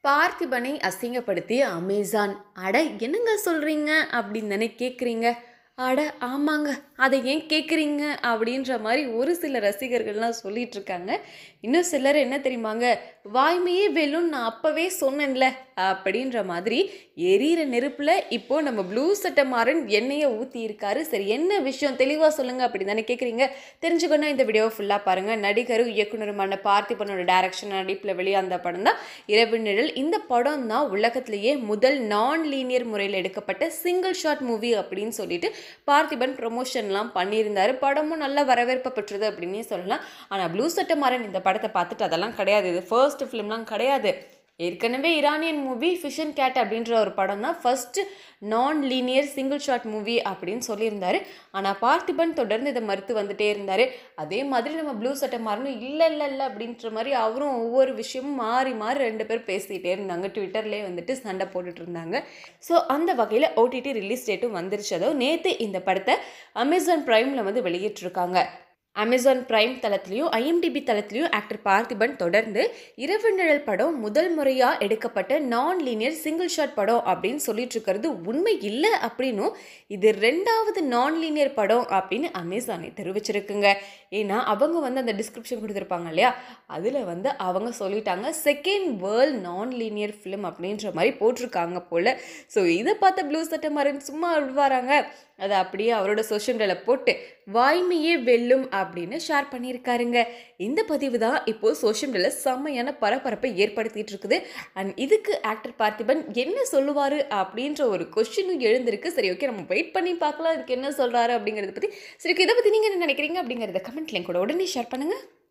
பார்த்திபனை அசிங்கப்படுத்தி அமேசான் அட என்னங்க சொல்கிறீங்க அப்படின்னு தானே கேட்குறீங்க அட ஆமாங்க அதை ஏன் கேட்குறீங்க அப்படின்ற மாதிரி ஒரு சில ரசிகர்கள்லாம் சொல்லிட்டு இருக்காங்க இன்னும் சிலர் என்ன தெரியுமாங்க வாய்மையே வெல்லும் நான் அப்போவே சொன்னேன்ல அப்படின்ற மாதிரி எரியிற நெருப்பில் இப்போ நம்ம ப்ளூ சட்டை மாறன் எண்ணெயை ஊற்றி இருக்காரு சரி என்ன விஷயம் தெளிவாக சொல்லுங்க அப்படின்னு தானே கேட்குறீங்க தெரிஞ்சுக்கணும் இந்த வீடியோ ஃபுல்லாக பாருங்கள் நடிகரும் இயக்குனருமான பார்த்திபனோட டைரக்ஷன் நடிப்பில் வெளியான படம் தான் இரவு நிழல் இந்த படம் தான் உலகத்திலேயே முதல் நான் லீனியர் முறையில் எடுக்கப்பட்ட சிங்கிள் ஷாட் மூவி அப்படின்னு சொல்லிட்டு பார்த்திபன் ப்ரொமோஷன்லாம் பண்ணியிருந்தாரு படமும் நல்ல வரவேற்பு பெற்றது அப்படின்னே சொல்லலாம் ஆனால் ப்ளூ சட்டை மாறன் இந்த படத்தை பார்த்துட்டு அதெல்லாம் கிடையாது இது ஃபர்ஸ்ட் ஃபிலிம்லாம் கிடையாது ஏற்கனவே இரானியன் மூவி ஃபிஷன் கேட் அப்படின்ற ஒரு படம் தான் ஃபர்ஸ்ட் நான் லீனியர் சிங்கிள் ஷாட் மூவி அப்படின்னு சொல்லியிருந்தாரு ஆனால் பார்த்திபன் தொடர்ந்து இதை மறுத்து வந்துட்டே இருந்தார் அதே மாதிரி நம்ம ப்ளூ சட்டை மாறணும் இல்லை இல்லை இல்லை அப்படின்ற மாதிரி அவரும் ஒவ்வொரு விஷயமும் மாறி மாறி ரெண்டு பேர் பேசிக்கிட்டே இருந்தாங்க ட்விட்டர்லேயே வந்துட்டு சண்டை போட்டுட்டு இருந்தாங்க ஸோ அந்த வகையில் ஓடிடி ரிலீஸ் டேட்டும் வந்துருச்சதோ நேற்று இந்த படத்தை அமேசான் ப்ரைமில் வந்து வெளியிட்டிருக்காங்க அமேசான் பிரைம் தளத்துலையும் ஐஎம்டிபி தளத்துலையும் ஆக்டர் பார்த்திபன் தொடர்ந்து இரவு நிழல் படம் முதல் முறையாக எடுக்கப்பட்ட நான் லீனியர் சிங்கிள் ஷாட் படம் அப்படின்னு சொல்லிட்டு இருக்கிறது உண்மை இல்லை அப்படின்னும் இது ரெண்டாவது நான் லீனியர் படம் அப்படின்னு அமேசானை தெரிவிச்சிருக்குங்க ஏன்னா அவங்க வந்து அந்த டிஸ்கிரிப்ஷன் கொடுத்துருப்பாங்க இல்லையா அதில் வந்து அவங்க சொல்லிட்டாங்க second world non linear film அப்படின்ற மாதிரி போட்டிருக்காங்க போல் ஸோ இதை பார்த்த ப்ளூ சட்டை மாறன் சும்மா விடுவாராங்க அதை அப்படியே அவரோட சோஷியல் மீடியாவில் போட்டு வாய்மையே வெல்லும் அப்படின்னு ஷேர் பண்ணியிருக்காருங்க இந்த பதிவு தான் இப்போது சோஷியல் மீடியாவில் செம்மையான பரபரப்பை ஏற்படுத்திட்டு இருக்குது அண்ட் இதுக்கு ஆக்டர் பார்த்திபன் என்ன சொல்லுவார் அப்படின்ற ஒரு கொஷினும் எழுந்திருக்கு சரி ஓகே நம்ம வெயிட் பண்ணி பார்க்கலாம் இதுக்கு என்ன சொல்கிறாரு அப்படிங்கிறத பற்றி சரி okay, இதை பற்றி நீங்கள் என்ன நினைக்கிறீங்க அப்படிங்கிறத கமெண்ட்லேயும் கூட உடனே ஷேர் பண்ணுங்கள்